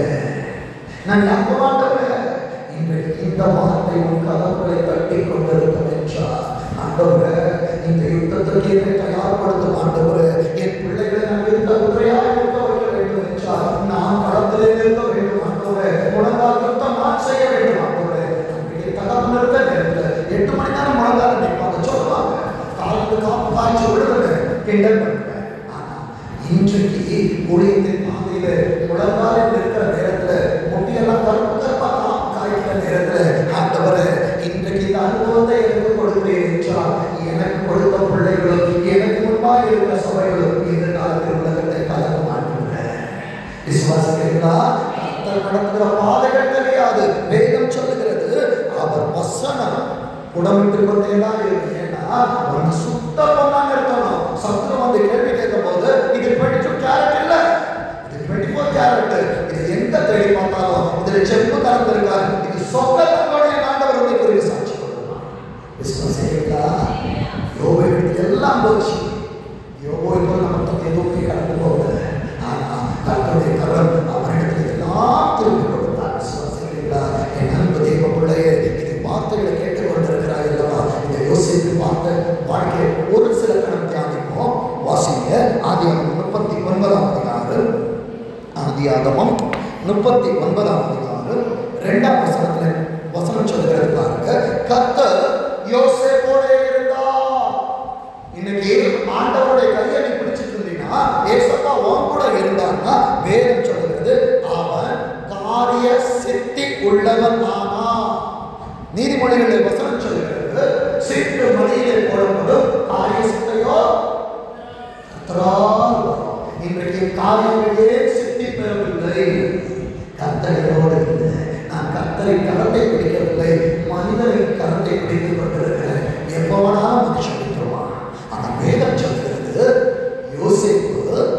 நான் யாக்கோ ஆண்டவரே இன்றைக்கு இந்த வார்த்தை உன் கதவுகளை தட்டி கொண்டிருக்கும் என்றால் ஆண்டவரே இந்த யுத்தத்திற்கு என்னை தயார்படுத்தும் ஆண்டவரே என் பிள்ளைகளை நான் இருந்த குதிரையாக இருக்க வைக்க வேண்டும் என்றால் நான் களத்திலே நிற்க வேண்டும் ஆண்டவரே முழங்கால் யுத்தம் நான் செய்ய வேண்டும் ஆண்டவரே அன்றைக்கு தகவல் நிறுத்த நேரத்தில் எட்டு மணி நேரம் முழங்கால் நிற்பாங்க சொல்லுவாங்க காலுக்கு காப்பு காய்ச்சி விடுறது கிண்டல் பண்ணுவேன் ஆனா இன்றைக்கு ஊழியத்தின் பாதையில முழங்காலில் இருக்கிற நேரத்துல முட்டியெல்லாம் கருப்பு கருப்பா காப்பு காய்க்கிற நேரத்துல ஆண்டவரே இன்றைக்கு இந்த அனுபவத்தை எனக்கு கொடுக்கிறேன் என்றால் எனக்கு கொடுத்த பிள்ளைகளும் எனக்கு முன்பாக இருக்கிற சபைகளும் எதிர்காலத்தில் உலகத்தை கலக்க மாட்டேன் விசுவாசிக்கிறீங்களா கர்த்தர் நடத்துகிற பாதைகள் தெரியாது வேதம் சொல்லுகிறது அவர் வசனம் உடம்பிட்டு கொண்டேதான் இருக்கு ஏன்னா அவன் சுத்த பண்ணாம இருக்கணும் சத்துரு வந்து கேள்வி கேட்கும் போது இது டுவெண்ட்டி டூ கேரட் இல்ல இது டுவெண்ட்டி ஃபோர் கேரட் இது எங்க தேடி பார்த்தாலும் இதுல செம்பு கலந்து இருக்காரு இது சொந்த தங்களுடைய ஆண்டவர் உங்களை குறித்து சாட்சி கொடுக்கலாம் விசுவாசிக்கிறீங்களா யோபு எல்லாம் போச்சு யோபு இப்போ நம்ம எதுவுமே கடந்து போகல ஆனா கர்த்தருடைய கரம் அவரிடத்தில் எல்லாம் திருப்பி கொடுத்தார் விசுவாசிக்கிறீங்களா என் அன்பு தெய்வ பிள்ளையே இது வார்த்தைகளை கேட்டுக் கொண்டிருக்கிறாய் அல்லவா இந்த யோசித்து பார்த்த வாழ்க்கை ஒரு சில கணம் தியானிப்போம் வாசிங்க ஆதியாகமம் முப்பத்தி ஒன்பதாம் அதிகாரம் ஆதியாகமம் முப்பத்தி ஒன்பதாம் அதிகாரம் ரெண்டாம் வசனத்துல வசனம் சொல்லுகிறது பாருங்க கர்த்தர் யோசேப்போட இருந்தா இன்னைக்கு ஆண்டவருடைய கையை நீ பிடிச்சிட்டு இருந்தீங்கன்னா ஏசப்பா உன் கூட இருந்தான்னா வேதம் சொல்லுகிறது அவன் காரிய சித்தி உள்ளவன் ஆனா நீதிமொழிகளில் வசனம் சொல்லுகிறது சிட்டு மணியிலே போடும்போது காரிய சித்தையோ கர்த்தரால் வரும். இன்றைக்கு காரியங்களே சித்தி பெறவில்லை கர்த்தரோடு இல்லை நான் கர்த்தரின் கரத்தை பிடிக்கவில்லை மனிதரின் கரத்தை பிடித்துக் கொண்டிருக்கிறேன் எப்போ வேணாலும் மனுஷன் விட்டுருவான் ஆனால் வேதம் சொல்கிறது யோசிப்பு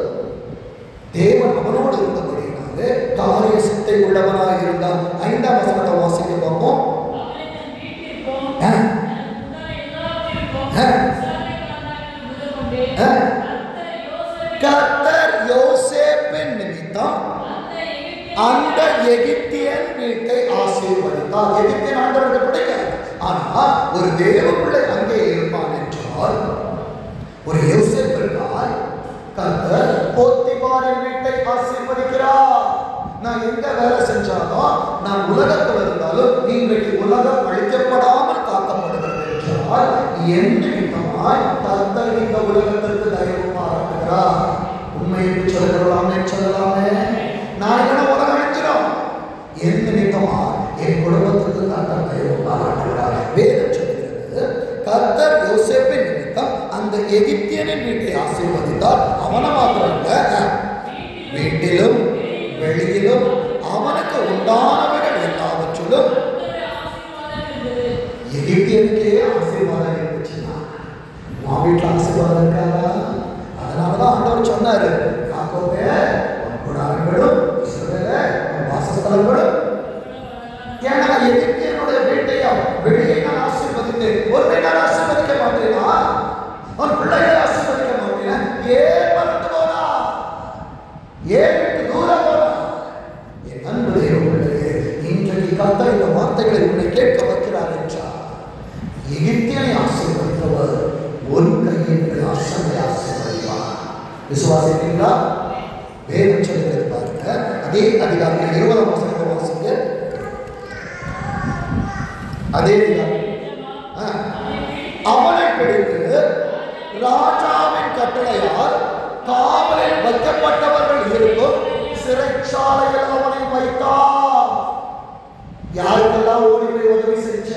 தேவன் அவனோடு இருந்தபடியினாலே காரிய சித்தை உள்ளவனாக இருந்தான் ஐந்தாம் வசனத்தை வாசிக்க பார்ப்போம் ஆ. ஆ. ஆ. கர்த்தர் யோசேப்பின் நிமித்தம் அந்த எகிப்தியன் வீட்டை ஆசீர்வதித்தார் எகிப்தியன் ஆண்டவருக்கு பிடிக்காது ஆனா ஒரு தேவ பிள்ளை அங்கே இருப்பான் என்றால் ஒரு யோசேப் இருக்கால் கர்த்தர் போத்திபாரின் வீட்டை ஆசீர்வதிக்கிறார் நான் எங்க வேலை செஞ்சாலும் நான் உலகத்தில் இருந்தாலும் இன்றைக்கு உலகம் அழிக்கப்படாமல் காக்கப்படுகிறது என்றால் என் நிமித்தமாய் கர்த்தர் இந்த உலகத்திற்கு தயவு பாராட்டுகிறார் உண்மை என்று சொல்லலாமே சொல்லலாமே நான் என்ன உலகம் அழிஞ்சிடும் என் நிமித்தமா என் குடும்பத்துக்கு கர்த்தர் தயவு பாராட்டுகிறார் வேதம் சொல்கிறது கர்த்தர் யோசேப்பின் நிமித்தம் அந்த எகிப்தியனின் வீட்டை ஆசீர்வதித்தார் அவனை மாத்திரம் இல்ல வீட்டிலும் வெளியிலும் அவனுக்கு உண்டானவர்கள் எல்லாவற்றிலும் எகிப்தியருக்கே ஆசீர்வாதம் இருந்துச்சுன்னா உன் வீட்டில் ஆசீர்வாதம் இருக்காதா அதனாலதான் ஆண்டவர் சொன்னாரு யாக்கோபே உன் கூடாரங்களும் இஸ்ரவேலே உன் வாசஸ்தலங்களும் ஏன்னா எகிப்தியனுடைய வீட்டையும் வெளியே நான் ஆசீர்வதித்தேன் ஒருமை நான் ஆசீர்வதிக்க மாட்டேனா உன் பிள்ளைகளை ஆசீர்வதிக்க மாட்டேனா ஏன் மறந்து போனா ஏன் விட்டு தூரம் போனா என் அன்பு தெய்வ பிள்ளையே இன்றைக்கு கர்த்தர் இந்த வார்த்தைகளை உன்னை கேட்க வைக்கிறார் என்றார் எகிப்தியனை ஆசீர்வதித்தவர் ஒரு கையின் ஆசனை ஆசீர்வதிப்பார் விசுவாசிக்கிறீங்களா வேதம் சொல்லுகிறது பாருங்க அதே அதிகாரத்தில் இருபதாம் வசனத்தை வாசிங்க அதே அதிகாரம். ஆ. அவனை பிடித்து ராஜாவின் கட்டளையால் காவலில் வைக்கப்பட்டவர்கள் இருக்கும் சிறைச்சாலையில் அவனை வைத்தார் யாருக்கெல்லாம் ஓடி போய் உதவி செஞ்ச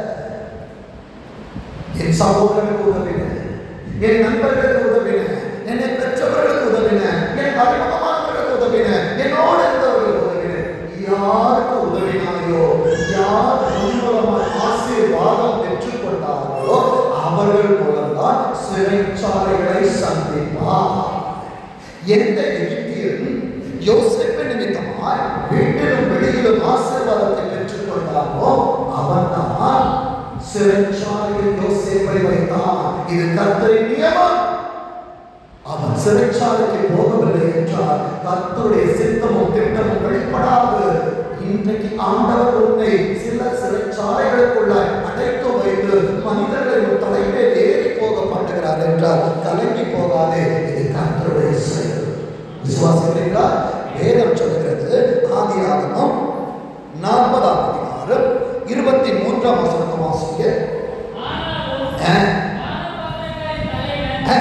என் சகோதரனுக்கு உதவின என் நண்பர்களுக்கு உதவின என்னை பெற்றவர்களுக்கு உதவின எனக்கு அறிமுகமானவர்களுக்கு உதவின என்னோடு இருந்தவர்களுக்கு உதவின யாருக்கு உதவினாயோ யார் மூலமாக ஆசீர்வாதம் பெற்றுக்கொண்டார்களோ அவர்கள் மூலம்தான் சிறைச்சாலைகளை சந்திப்பார் எந்த எகிப்தியன் யோசேப்பு நிமித்தமாய் வீட்டிலும் வெளியிலும் ஆசீர்வாதத்தை பெற்றுக்கொண்டானோ அவன்தான் சிறைச்சாலையில் யோசேப்பை வைத்தான் இது கர்த்தரின் நியமம் அவன் சிறைச்சாலைக்கு போகவில்லை என்றால் கர்த்தருடைய சித்தமும் திட்டமும் வெளிப்படாது இன்றைக்கு ஆண்டவர் உன்னை சில சிறைச்சாலைகளுக்குள்ள அடைத்து வைத்து மனிதர்களின் தலைமே ஏறி போக பண்ணுகிறார் என்றால் கலங்கி போகாதே இது கர்த்தருடைய செயல் விசுவாசிக்கிறீங்களா வேதம் சொல்கிறது ஆதி ஆகமம் நாற்பதாம் அதிகாரம் இருபத்தி மூன்றாம் வசனத்தை வாசிக்க ஆ, ஆ.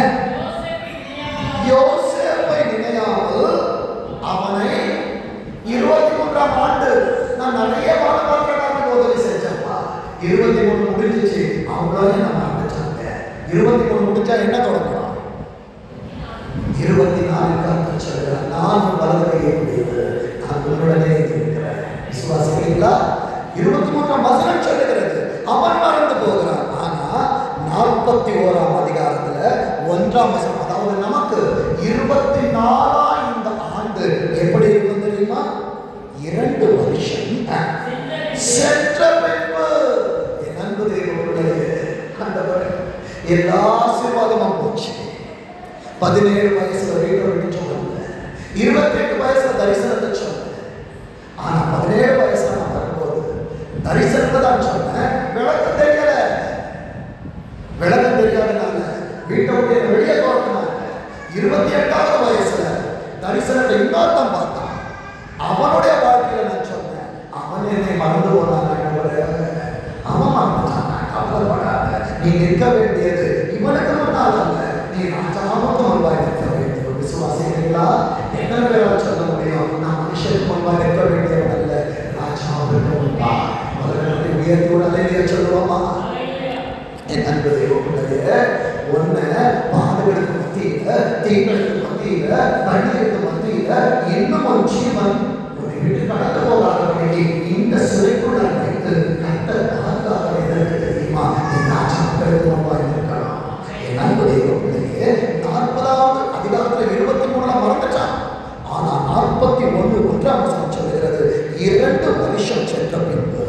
யோசேப்பை நினையாமல் அவனை இருபத்தி மூன்றாம் ஆண்டு நான் நிறைய பாடப்பாடுறதுக்கு உதவி செஞ்சப்பா இருபத்தி மூணு முடிஞ்சிச்சு அவங்களே நம்ம ஆரம்பிச்சாங்க இருபத்தி மூணு முடிஞ்சா என்ன தொடங்கலாம் இருபத்தி நாலு கருத்து சொல்கிறார் நான் வலது கையை முடியுது நான் உங்களுடனே இருக்கிறேன் விசுவாசிக்கிறீங்களா இருபத்தி மூன்றாம் வசனம் சொல்லுகிறது அவன் மறந்து போகிறான் ஆனா நாற்பத்தி ஓராம் அதிகாரத்துல ஒன்றாம் வசனம் அதாவது நமக்கு இருபத்தி நாலாம் இந்த ஆண்டு எப்படி இருக்கும் தெரியுமா இரண்டு வருஷம் சென்ற பின்பு என் அன்பு தெய்வ பிள்ளையே ஆண்டவரே, எல்லா ஆசீர்வாதமும் போச்சு பதினேழு வயசுல வீட்டை விட்டு சொன்னாங்க இருபத்தெட்டு வயசுல தரிசனத்தை சொன்னேன் ஆனா பதினேழு வயசுல நான் வரும்போது தரிசனத்தை தான் சொன்னேன் விளக்கு தெரியல விளக்கு தெரியாதனால வீட்டை விட்டு என்னை வெளியே தோட்டினாங்க இருபத்தி எட்டாவது வயசுல தரிசனத்தை இன்னொருத்தன் பார்த்தான் அவனுடைய வாழ்க்கையில நான் சொன்னேன் அவன் என்னை மறந்து போனான் ஆண்டவரே. அவன் மறந்துட்டான் கவலைப்படாத நீ நிற்க வேண்டியது இவனுக்கு முன்னால் அல்ல நீ ராஜாவுக்கு முன்பாக நிற்க வேண்டும் விசுவாசிக்கிறீங்களா என்ன வேலை சொல்ல முடியும் நான் மனுஷனுக்கு முன்பாக நிற்க வேண்டியவன் அல்ல ராஜாவுக்கு முன்பா அவர்களை உயர்த்தி உடனே சொல்லுவோமா என் அன்பு தெய்வப்பிள்ளையே ஒண்ணு பாடுகளுக்கு மத்தியில தீங்களுக்கு மத்தியில தண்ணீருக்கு மத்தியில இன்னும் ஒரு ஜீவன் உன்னை விட்டு கடந்து போகாதபடி இந்த சிறைக்குள்ள வைத்து கத்த பாதுகாக்க எதற்கு தெரியுமா நீ ராஜாக்களுக்கு முன்பாக இருக்கலாம் என் அன்பு தெய்வப்பிள்ளையே நாற்பதாவது அதிகாரத்துல இருபத்தி மூணுல மறந்துட்டான் ஆனா நாற்பத்தி ஒண்ணு ஒன்றாம் வசனம் சொல்லுகிறது இரண்டு வருஷம் சென்ற பின்பு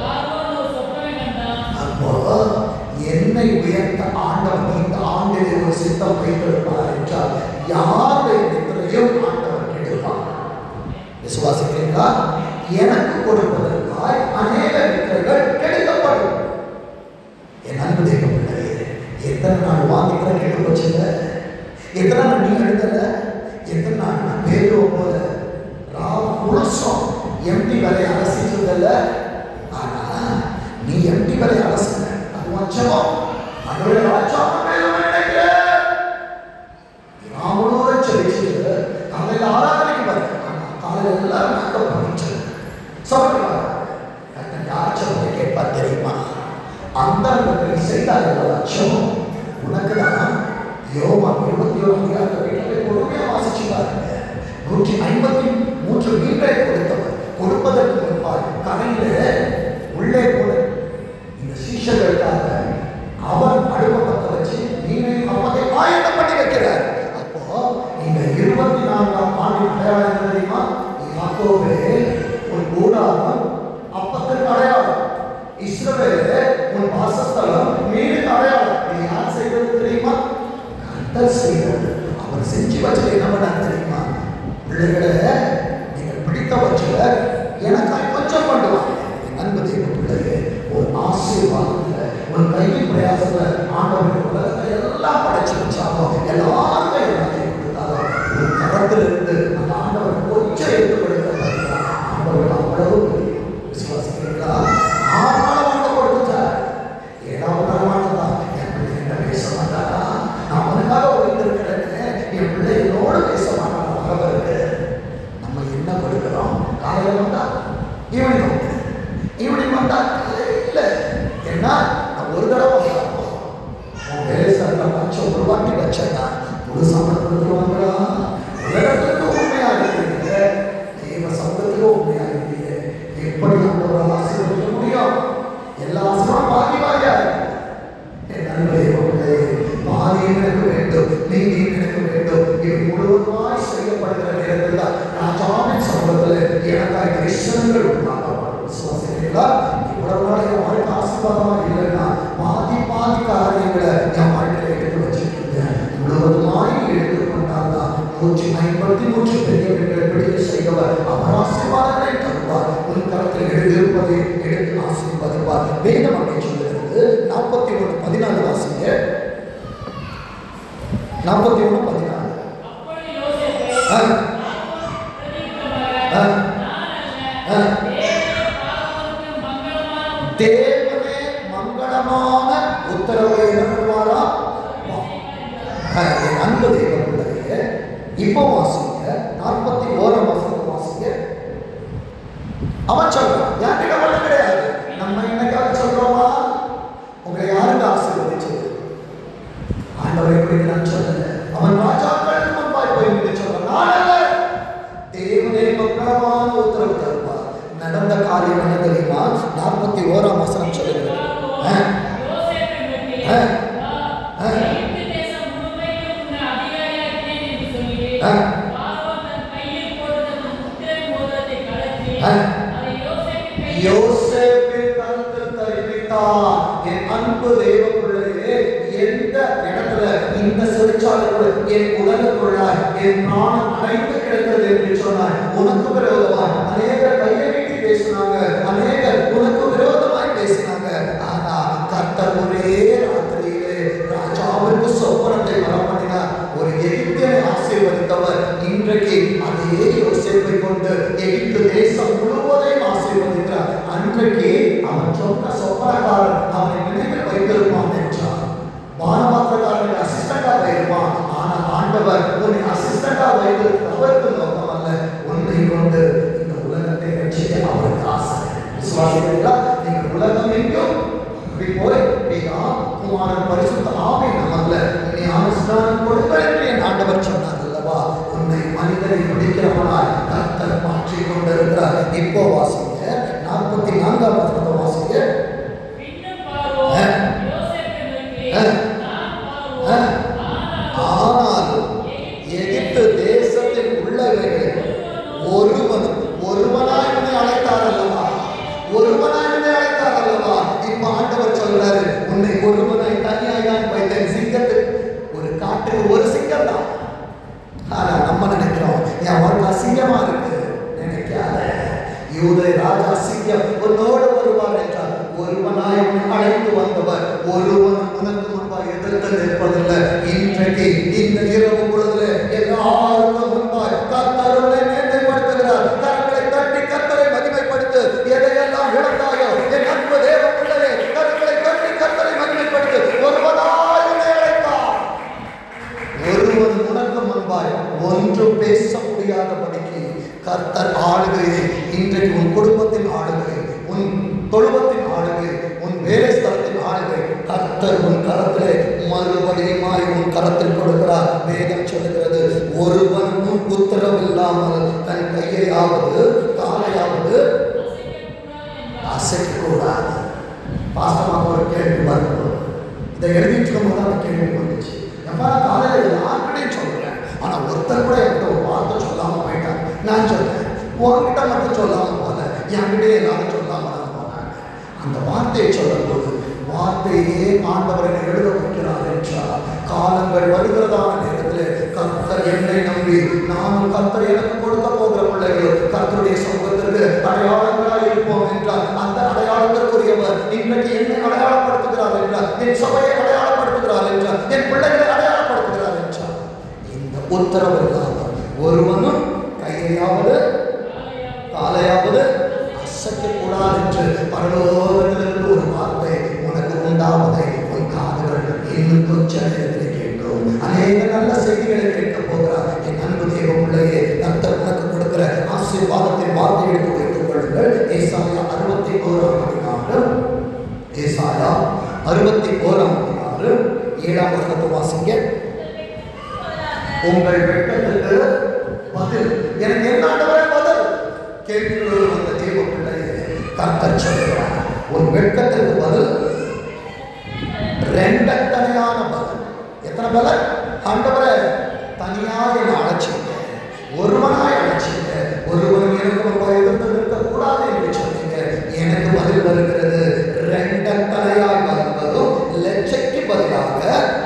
அப்போ என்னை உயர்த்த ஆண்டவர் இந்த ஆண்டிலே ஒரு சித்தம் வைத்திருப்பார் என்றால் யாருடைய நித்திரையும் ஆண்டவர் கெடுப்பார் விசுவாசிக்கிறீங்களா எனக்கு கொடுப்பதற்காய் அநேக நித்திரைகள் கெடுக்கப்படும் என் அன்பு தெய்வ பிள்ளையே எத்தனை நாள் வாங்கிக்கிற கெட்டு போச்சுங்க எத்தனை நாள் நீ எழுதல எத்தனை நாள் நான் பேருவோம் போல ராவ் முழுசும் எம்டி வேலையை அலசிச்சதில்ல ஆனா நீ எம்டி வேலையை அலசுன அது வச்சவம் அதோட ராஜாவும் வேணும்னு நினைக்கிறேன் ராமனோட செடிச்சு காலையில் ஆராதனைக்கு பாருங்க ஆனா காலையில் எல்லாரும் மேக்கப் பண்ணிச்சு சொல்லுவாங்க கத்தன் யார் சொல்லுங்க கேட்பார் தெரியுமா அந்த செய்தார்கள் அச்சம் உனக்கு தான் யோமா இருபத்தி ஒரு அதிகாரத்தை வீட்டில் கூட வச்சாங்க நூற்றி ஐம்பத்தி மூன்று மீன்களை கொடுத்தவர் கொடுப்பதற்கு முன்பாய் கரையில உள்ளே போன இந்த சீஷர்களுக்காக அவர் அடுப்பை பத்த வச்சு மீனை அவரை ஆயத்தம் பண்ணி வைக்கிறார் அப்போ இந்த இருபத்தி நான்காம் ஆண்டின் அடையாளம் என்ன தெரியுமா யாக்கோபே உன் கூடாரம் அப்பத்திற்கு அடையாளம் இஸ்ரவேலே உன் வாசஸ்தலம் மீனுக்கு அடையாளம் இது யார் செய்வது தெரியுமா கர்த்தர் செய்வது அவர் செஞ்சு வச்சது என்ன பண்ணார் தெரியுமா பிள்ளைகளை நீங்கள் பிடித்தவற்றில் எனக்காய் கொஞ்சம் பண்ணுவாங்க என் அன்பு தெய்வ பிள்ளையே ஒரு ஆசீர்வாதத்தில் ஒரு கையில் பிரயாசத்தில் ஆண்டவர்கள் உலகத்தை எல்லாம் படைச்சு வச்சாலும் எல்லாருமே எல்லாத்தையும் கொடுத்தாலும் ஒரு கரத்தில் இருந்து அந்த ஆண்டவர் கொஞ்சம் எடுத்துக்கொடுக்க ஆண்டவர் அவ்வளவு பெரிய விசுவாசிக்கிறீங்களா ஆனாலும் வாங்க கொடுத்துட்டார் ஏழாவது தரமாட்டதா என் பிள்ளை என்ன பேச மாட்டாரா நான் அவனுக்காக ஓய்ந்திருக்கிறேன்னு என் பிள்ளை என்னோட பேச மாட்டான் மகவருக்கு நம்ம என்ன கொடுக்கிறோம் காலையில் வந்தா ஈவினிங் வந்து ஈவினிங் வந்தா இல்லை ஏன்னா நான் ஒரு தடவை பார்ப்போம் உன் வேலை சார்ந்த பட்சம் ஒரு வாட்டி வச்சேன்னா ஒரு சம்பளத்துக்கு உலகத்துக்கு உண்மையாக இருக்கிறீங்க தேவ சம்பளத்துக்கு உண்மையாக இருக்கிறீங்க எப்படி அந்த ஒரு ஆசீர்வதிக்க முடியும் எல்லா ஆசீர்வாதம் பாதி பாதியா இருக்கு என் நண்பரே உங்களே பாதி எனக்கு வேண்டும் நீதி எனக்கு வேண்டும் இது முழுவதுமாய் செய்யப்படுகிற நேரத்தில் தான் ராஜாவின் சம்பளத்தில் எனக்காய் தரிசனங்கள் உண்டாகப்படும் விசுவாசிக்கிறீங்களா இவ்வளவு நாள் என் வாழ்க்கை ஆசீர்வாதமா இல்லைன்னா பாதி பாதி காரியங்களை என் வாழ்க்கையில எடுத்து வச்சிருக்கீங்க முழுவதுமாய் எடுத்துக்கொண்டால்தான் நூற்றி ஐம்பத்தி மூன்று பெரிய பெண்கள் பிடிக்க செய்தவர் அவர் ஆசீர்வாதங்களை தருவார் உன் கரத்தில் எழுதியிருப்பதை எடுத்து ஆசீர்வதிப்பார் வேதம் அப்படி சொல்லுகிறது நாற்பத்தி ஒன்று பதினாலு வாசிங்க நாற்பத்தி ஒன்று பதினாலு அப்பொழுது யோசேப்பு, ஆ, பிரதியுத்தரமாக, ஆ, நான் அல்ல, ஆ. தேவனே பார்வோனுக்கு மங்களமான தேவனே மங்களமான உத்தரவை என்ன பண்ணுவாரா ஆ, என் அன்பு தெய்வ பிள்ளையே இப்போ வாசிங்க நாற்பத்தி ஓராம் வசனத்தை வாசிங்க அவன் சொல்றான் யார்கிட்ட ஒண்ணு கிடையாது நம்ம என்னைக்காவது சொல்றோமா உங்களை யாருக்கு ஆசீர்வதிச்சது ஆண்டவரை எப்படி நான் சொல்லல அவன் ராஜாக்களுக்கு முன்பாய் போய் நின்று சொல்றான் நான் அல்ல தேவனே மங்களமான உத்தரவு தருவார் நடந்த காரியம் என்ன தெரியுமா நாற்பத்தி ஓராம் வசனம் சொல்லுகிறது ஆ, யோசேப்பை நோக்கி, ஆ. வா, ஆ. எகிப்து தேசம் முழுமைக்கும் உன்னை அதிகாரியாக்கினேன் என்று சொல்லி, ஆ. பார்வோன் தன் கையில் போட்டிருந்த தன் முத்திரை மோதிரத்தை கழற்றி, ஆ. அதை யோசேப்பின் கையில் யோசேப்பின் கருத்தில் தெரிவித்தார் என் அன்பு தெய்வ பிள்ளையே எந்த இடத்துல இந்த சிறைச்சாலைக்குள்ள என் உடலுக்குள்ள என் பிராணம் அடைந்து கிடக்கிறது என்று சொன்னார் உனக்கு விரோதமாய் அநேகர் கையை நீட்டி பேசினாங்க அநேகர் உனக்கு விரோதமாய் பேசினாங்க ஆனா கர்த்தர் ஒரே ராத்திரியிலே ராஜாவிற்கு சொப்பனத்தை வர பண்ணினார் ஒரு எகிப்தியனை ஆசீர்வதித்தவர் இன்றைக்கு அதே யோசேப்பை கொண்டு எகிப்து தேசம் முழுவதையும் ஆசீர்வதிக்கிறார் அன்றைக்கு அவன் சொன்ன சொப்பனக்காரன் அவனை நினைவில் வைத்திருப்பான் என்றார் பானபாத்திரக்காரனுக்கு அசிஸ்டண்டாக இருப்பான் ஆனால் ஆண்டவர் உன்னை அசிஸ்டண்டாக வைத்திருக்கிற அவருக்கு நோக்கம் அல்ல உன்னை கொண்டு இந்த உலகத்தை ரட்சிக்க அவருக்கு ஆசை விசுவாசிக்கிறீங்களா நீங்கள் உலகம் எங்கும் இப்படி போய் பிதா குமாரன் பரிசுத்த ஆவி நமல்ல நீ அனுஷ்டானம் கொடுங்கள் என்று என் ஆண்டவர் சொன்னார் அல்லவா உன்னை மனிதனை பிடிக்கிறவனாய் கர்த்தர் மாற்றிக் கொண்டிருக்கிறார் இப்போ வாசிங்க நாற்பத்தி நான்காம் வசனத்தை வாசிங்க பின்னும் பார்வோன் ஆ. யோசேப்பை நோக்கி, ஆ. நான் ஆ. பார்வோன், ஆனாலும் ஆனாலும் எகிப்து தேசத்தில் உள்ளவைகளில் ஒருவன் ஒருவனாய் உன்னை அழைத்தார் அல்லவா ஒருவனாய் உன்னை அழைத்தார் அல்லவா இப்ப ஆண்டவர் சொல்றாரு உன்னை ஒருவனாய் தனியாய் நான் வைத்தேன் சிங்கத்துக்கு ஒரு காட்டுக்கு ஒரு சிங்கம் தான் ஆனா நம்ம நினைக்கிறோம் என் வாழ்க்கை அசிங்கமா இருக்கு நினைக்காத யூதை ராஜா சிங்கம் உன்னோடு வருவார் என்றார் ஒருவனாய் உன்னை அழைத்து வந்தவர் ஒருவன் உனக்கு முன்பாய் எதிர்த்து நிற்பதில்லை இன்றைக்கு இந்த இரவு பொழுதுல எல்லாருக்கும் முன்பாய் கர்த்தர் உன்னை மேன்மைப்படுத்துகிறார் கரங்களை தட்டி கர்த்தரை மகிமைப்படுத்து எதையெல்லாம் இழந்தாயோ என் அன்பு தேவ பிள்ளையே கரங்களை தட்டி கர்த்தரை மகிமைப்படுத்து ஒருவனாய் உன்னை அழைத்தார் ஒருவன் உனக்கு முன்பாய் ஒன்றும் பேச முடியாதபடிக்கு கர்த்தர் ஆளுகையை இன்றைக்கு உன் குடும்பத்தின் ஆளுகை உன் தொழுவத்தின் ஆளுகை உன் வேலை ஸ்தலத்தின் ஆளுகை கர்த்தர் உன் கரத்திலே மறுபடியுமாய் உன் கரத்தில் கொடுக்கிறார் வேதம் சொல்லுகிறது ஒருவனும் உத்தரவில்லாமல் தன் கையையாவது காலையாவது அசைக்கக்கூடாது பாஸ்டமாக ஒரு கேள்வி வரும்போது இதை எழுதிட்டு இருக்கும்போது அந்த கேள்வி வந்துச்சு எப்பா நான் காலையில் இது யாருக்கிட்டையும் சொல்கிறேன் ஆனால் ஒருத்தர் கூட என்கிட்ட ஒரு வார்த்தை சொல்லாமல் போயிட்டாங்க நான் சொல்றேன் உன்கிட்ட மட்டும் சொல்லாமல் போல என்கிட்டயே எல்லாரும் சொல்லாமல் நான் போனேன் அந்த வார்த்தையை சொல்லும்போது வார்த்தையே ஆண்டவரை எழுத வைக்கிறார் என்றால் காலங்கள் வருகிறதான நேரத்தில் கர்த்தர் என்னை நம்பி நானும் கர்த்தர் எனக்கு கொடுக்க போகிற பிள்ளைகள் கர்த்தருடைய சமூகத்திற்கு அடையாளங்களாக இருப்போம் என்றால் அந்த அடையாளத்திற்குரியவர் இன்றைக்கு என்னை அடையாளப்படுத்துகிறார் என்றால் என் சபையை அடையாளப்படுத்துகிறார் என்றால் என் பிள்ளைகளை அடையாளப்படுத்துகிறார் என்றால் இந்த உத்தரவு இல்லாமல் ஒருவனும் கையையாவது காலையாவது அசைக்கக்கூடாது என்று பரலோகத்திலிருந்து ஒரு வார்த்தை உனக்கு உண்டாவதை உன் காதுகள் இன்னும் கொஞ்ச நேரத்தில் கேட்கும் அநேக நல்ல செய்திகளை கேட்க போகிறார் என் அன்பு தேவ பிள்ளையே கர்த்தர் உனக்கு கொடுக்கிற ஆசீர்வாதத்தின் வார்த்தை எடுத்து வைத்துக் கொள்ளுங்கள் ஏசாயா அறுபத்தி ஓராம் அதிகாரம் ஏசாயா அறுபத்தி ஓராம் அதிகாரம் ஏழாம் வசனத்தை வாசிங்க உங்கள் வெட்கத்துக்கு பதில் எனக்கு என்ன ஆண்டவரே பதில் கேட்கிறோடு வந்த தேவ பிள்ளையே கர்த்தர் சொல்கிறார் உன் வெட்கத்துக்கு பதில் ரெண்டத்தனையான பதில் எத்தனை பதில் ஆண்டவரே தனியாக என்னை அழைச்சிங்க ஒருவனாய் அழைச்சிங்க ஒருவன் எனக்கு முன்பாக எதிர்த்து நிற்கக்கூடாது என்று சொன்னீங்க எனக்கு பதில் வருகிறது ரெண்டத்தனையாய் வருவதும் லட்சைக்கு பதிலாக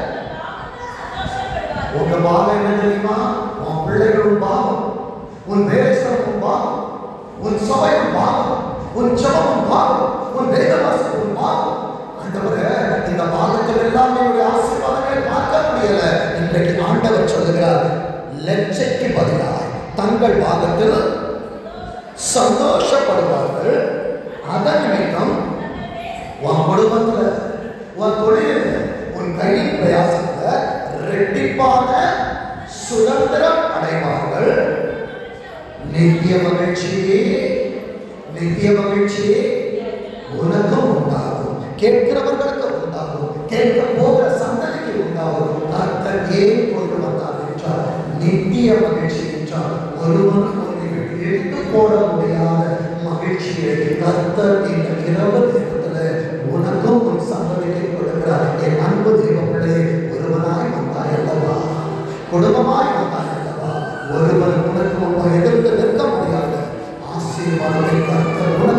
உங்க பாவம் என்ன தெரியுமா உன் பிள்ளைகளும் பாவம் உன் வேலைஸ்தலமும் பாவம் உன் சபையும் பாவம் உன் ஜபமும் பாவம் உன் வேதவாசமும் பாவம் ஆண்டவரே இந்த பாவத்தில் எல்லாம் என்னுடைய ஆசீர்வாதங்களை பார்க்க முடியல இன்றைக்கு ஆண்டவர் சொல்லுகிறார் லட்சைக்கு பதிலாக தங்கள் பாகத்தில் சந்தோஷப்படுவார்கள் அதன் நிமித்தம் உன் குடும்பத்துல உன் தொழிலில் உன் கையின் பிரயாசத்துல ரெட்டிப்பான சுதந்திரம் அடைவார்கள் நித்திய மகிழ்ச்சி நித்திய மகிழ்ச்சி உனக்கும் உண்டாகும் கேட்கிறவர்களுக்கு உண்டாகும் கேட்க போகிற சந்ததிக்கு உண்டாகும் கர்த்தர் ஏன் கொண்டு வந்தார் என்றால் நித்திய மகிழ்ச்சி என்றால் ஒருவனுக்கு ஒருவர் எடுத்து போட முடியாத மகிழ்ச்சியை கர்த்தர் இந்த இரவு நேரத்துல உனக்கும் உன் சந்ததிக்கு கொடுக்கிறார் என் அன்பு தெய்வ பிள்ளை ஒருவனாய் வந்தாய் அல்லவா குடும்பமாய் வந்தாய் அல்லவா ஒருவன் உனக்கு முன்பாக எதிர்த்து நிற்க முடியாது ஆசீர்வாதத்தை கர்த்தர் உனக்கு